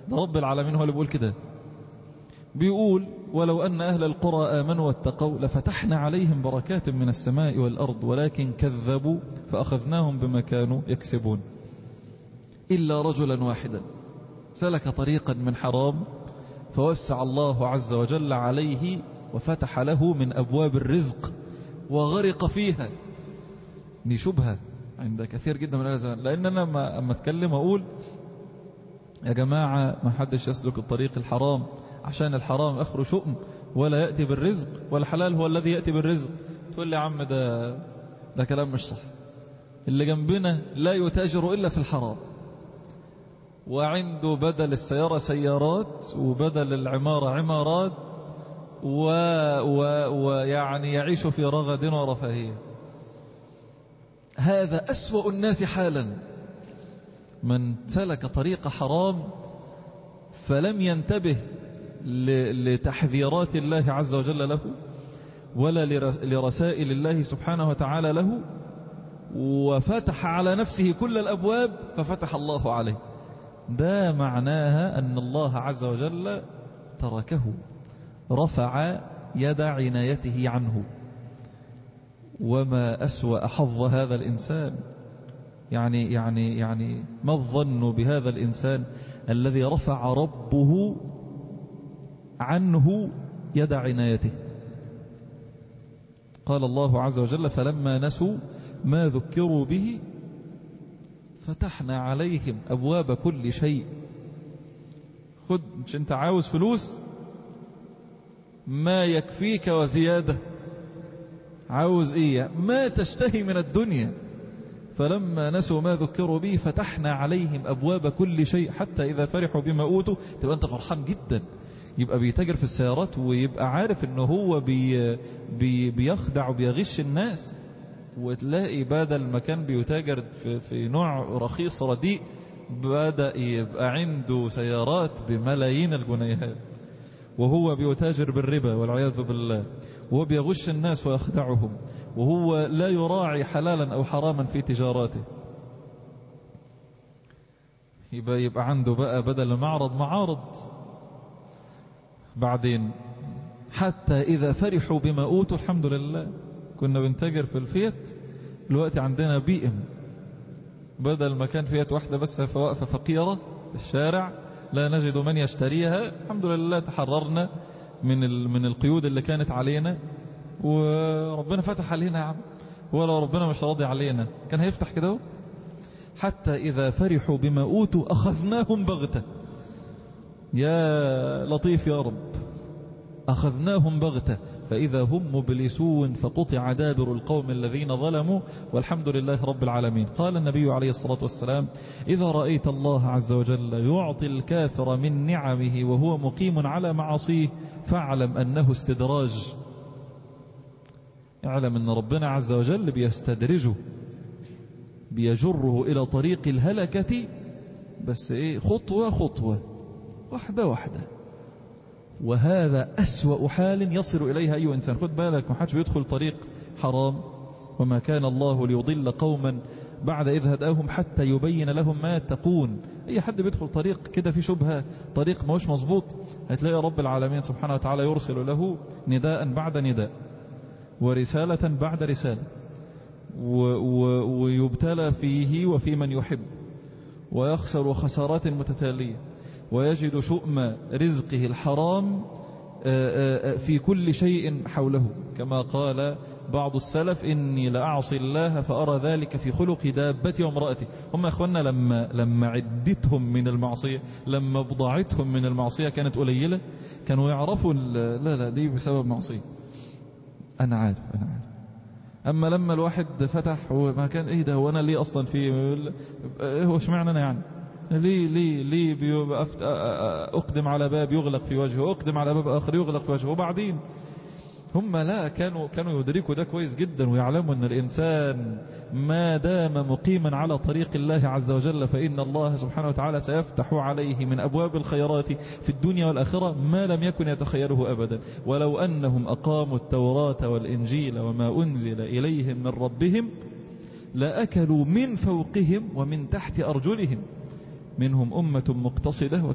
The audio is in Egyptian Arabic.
ده رب العالمين هو اللي بيقول كده بيقول ولو أن أهل القرى آمنوا واتقوا لفتحنا عليهم بركات من السماء والأرض ولكن كذبوا فأخذناهم بما كانوا يكسبون إلا رجلا واحدا سلك طريقا من حرام فوسع الله عز وجل عليه وفتح له من أبواب الرزق وغرق فيها دي شبهة عند كثير جدا من أهل الزمان لأن أنا أما أتكلم أقول يا جماعة ما حدش يسلك الطريق الحرام عشان الحرام أخره شؤم ولا يأتي بالرزق والحلال هو الذي يأتي بالرزق تقول لي يا عم ده ده كلام مش صح اللي جنبنا لا يتاجر إلا في الحرام وعنده بدل السيارة سيارات وبدل العمارة عمارات و... و... ويعني يعيش في رغد ورفاهية هذا أسوأ الناس حالا من سلك طريق حرام فلم ينتبه لتحذيرات الله عز وجل له ولا لرسائل الله سبحانه وتعالى له وفتح على نفسه كل الأبواب ففتح الله عليه ده معناها أن الله عز وجل تركه رفع يد عنايته عنه وما أسوأ حظ هذا الإنسان يعني يعني يعني ما الظن بهذا الإنسان الذي رفع ربه عنه يد عنايته قال الله عز وجل فلما نسوا ما ذكروا به فتحنا عليهم أبواب كل شيء خد مش انت عاوز فلوس ما يكفيك وزيادة عاوز ايه ما تشتهي من الدنيا فلما نسوا ما ذكروا به فتحنا عليهم أبواب كل شيء حتى إذا فرحوا بما أوتوا تبقى أنت فرحان جدا يبقى بيتاجر في السيارات ويبقى عارف انه هو بي بي بيخدع وبيغش الناس وتلاقي بدل ما كان بيتاجر في, في نوع رخيص رديء بدأ يبقى عنده سيارات بملايين الجنيهات وهو بيتاجر بالربا والعياذ بالله وهو بيغش الناس ويخدعهم وهو لا يراعي حلالا أو حراما في تجاراته يبقى, يبقى عنده بقى بدل معرض معارض بعدين حتى إذا فرحوا بما أوتوا الحمد لله كنا بنتاجر في الفيت دلوقتي عندنا بي ام بدل ما كان فيت واحدة بس واقفة فقيرة في الشارع لا نجد من يشتريها الحمد لله تحررنا من من القيود اللي كانت علينا وربنا فتح علينا يا عم ولو ربنا مش راضي علينا كان هيفتح كده حتى إذا فرحوا بما أوتوا أخذناهم بغتة يا لطيف يا رب أخذناهم بغتة فإذا هم مبلسون فقطع دابر القوم الذين ظلموا والحمد لله رب العالمين قال النبي عليه الصلاة والسلام إذا رأيت الله عز وجل يعطي الكافر من نعمه وهو مقيم على معصيه فاعلم أنه استدراج اعلم أن ربنا عز وجل بيستدرجه بيجره إلى طريق الهلكة بس إيه خطوة خطوة واحدة واحدة وهذا أسوأ حال يصل إليها أي إنسان خد بالك ما حدش بيدخل طريق حرام وما كان الله ليضل قوما بعد إذ هداهم حتى يبين لهم ما يتقون أي حد بيدخل طريق كده في شبهة طريق ما هوش مظبوط هتلاقي رب العالمين سبحانه وتعالى يرسل له نداء بعد نداء ورسالة بعد رسالة و و ويبتلى فيه وفي من يحب ويخسر خسارات متتالية ويجد شؤم رزقه الحرام في كل شيء حوله كما قال بعض السلف إني لأعصي الله فأرى ذلك في خلق دابتي وامرأتي هم أخوانا لما, لما عدتهم من المعصية لما بضاعتهم من المعصية كانت قليلة كانوا يعرفوا لا لا دي بسبب معصية أنا عارف أنا عارف أما لما الواحد فتح وما كان إيه ده هو أنا ليه أصلا في إيه هو اشمعنى أنا يعني ليه ليه ليه أقدم على باب يغلق في وجهه أقدم على باب آخر يغلق في وجهه وبعدين هم لا كانوا كانوا يدركوا ده كويس جدا ويعلموا أن الإنسان ما دام مقيما على طريق الله عز وجل فإن الله سبحانه وتعالى سيفتح عليه من أبواب الخيرات في الدنيا والآخرة ما لم يكن يتخيله أبدا ولو أنهم أقاموا التوراة والإنجيل وما أنزل إليهم من ربهم لأكلوا من فوقهم ومن تحت أرجلهم منهم أمة مقتصدة